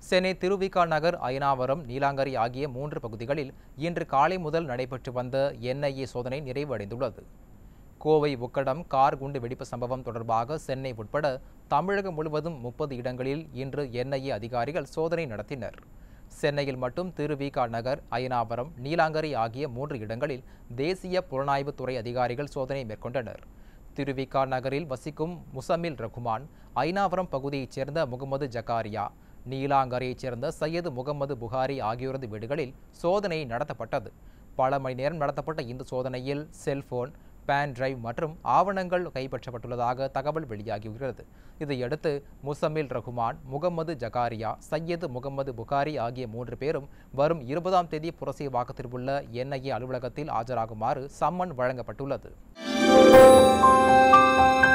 சென்னை திருவிகா நகர் அயனாவரம் நீலாங்கரி ஆகிய மூன்று பகுதிகளில் இன்று காலை முதல் நடைபெற்று வந்த என்ஐஏ சோதனை நிறைவடைந்துள்ளது கோவை உக்கடம் கார் குண்டு வெடிப்பு சம்பவம் தொடர்பாக சென்னை உட்பட தமிழகம் முழுவதும் முப்பது இடங்களில் இன்று என்ஐஏ அதிகாரிகள் சோதனை நடத்தினர் சென்னையில் மட்டும் திருவிகா நகர் அயனாவரம் நீலாங்கரி ஆகிய மூன்று இடங்களில் தேசிய புலனாய்வுத்துறை அதிகாரிகள் சோதனை மேற்கொண்டனர் திருவிகா நகரில் வசிக்கும் முசமில் ரகுமான் ஐனாவரம் பகுதியைச் சேர்ந்த முகமது ஜக்காரியா நீலாங்கரையைச் சேர்ந்த சையது முகமது புகாரி ஆகியோரது வீடுகளில் சோதனை நடத்தப்பட்டது பல மணி நேரம் நடத்தப்பட்ட இந்த சோதனையில் செல்போன் பேன் டிரைவ் மற்றும் ஆவணங்கள் கைப்பற்றப்பட்டுள்ளதாக தகவல் வெளியாகியுள்ளது இதையடுத்து முசமில் ரகுமான் முகமது ஜகாரியா சையது முகமது புகாரி ஆகிய மூன்று பேரும் வரும் இருபதாம் தேதி புரசைவாக்கத்தில் உள்ள என்ஐஏ அலுவலகத்தில் ஆஜராகுமாறு சம்மன் வழங்கப்பட்டுள்ளது